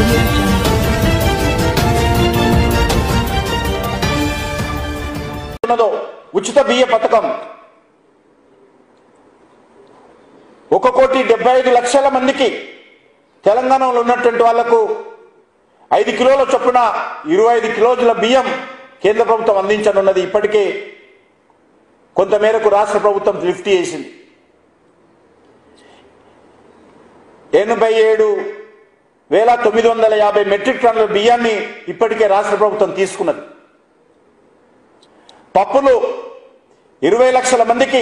ఉన్నదో ఉచిత బియ్య పథకం ఒక కోటి డెబ్బై ఐదు లక్షల మందికి తెలంగాణలో ఉన్నటువంటి వాళ్లకు ఐదు కిలోల చొప్పున ఇరవై ఐదు కిలోల బియ్యం కేంద్ర ప్రభుత్వం అందించనున్నది ఇప్పటికే కొంతమేరకు రాష్ట్ర ప్రభుత్వం లిఫ్ట్ చేసింది ఎనభై ఏడు వేల తొమ్మిది వందల యాభై మెట్రిక్ టన్నుల బియ్యాన్ని ఇప్పటికే రాష్ట్ర ప్రభుత్వం తీసుకున్నది పప్పులు ఇరవై లక్షల మందికి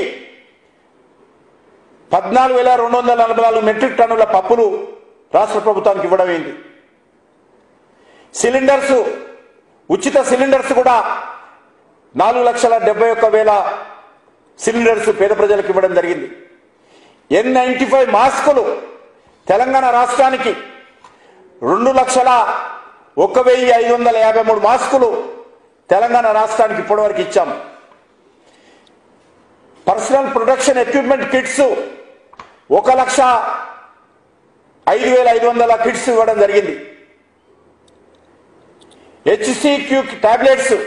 పద్నాలుగు వేల రెండు వందల నలభై నాలుగు మెట్రిక్ టన్నుల పప్పులు రాష్ట్ర ప్రభుత్వానికి ఇవ్వడం అయింది సిలిండర్స్ ఉచిత సిలిండర్స్ కూడా నాలుగు లక్షల డెబ్బై ఒక్క వేల సిలిండర్స్ పేద ప్రజలకు ఇవ్వడం జరిగింది ఎన్ నైంటీ ఫైవ్ మాస్కులు తెలంగాణ రాష్ట్రానికి రెండు లక్షల ఒక వెయ్యి ఐదు వందల యాభై మూడు మాస్కులు తెలంగాణ రాష్ట్రానికి ఇప్పటివరకు ఇచ్చాం పర్సనల్ ప్రొటెక్షన్ ఎక్విప్మెంట్ కిట్స్ ఒక లక్ష ఐదు వేల ఐదు వందల కిట్స్ ఇవ్వడం జరిగింది హెచ్సిక్యూ టాబ్లెట్స్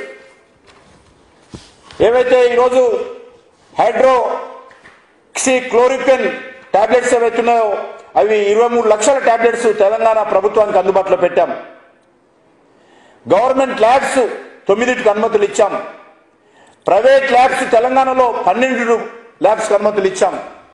ఏవైతే ఈరోజు హైడ్రో క్లోరిపెన్ టాబ్లెట్స్ ఏవైతే ఉన్నాయో అవి ఇరవై మూడు లక్షల టాబ్లెట్స్ తెలంగాణ ప్రభుత్వానికి అందుబాటులో పెట్టాం గవర్నమెంట్ ల్యాబ్స్ తొమ్మిదిటికి అనుమతులు ఇచ్చాం ప్రైవేట్ ల్యాబ్స్ తెలంగాణలో పన్నెండు ల్యాబ్స్కి అనుమతులు ఇచ్చాం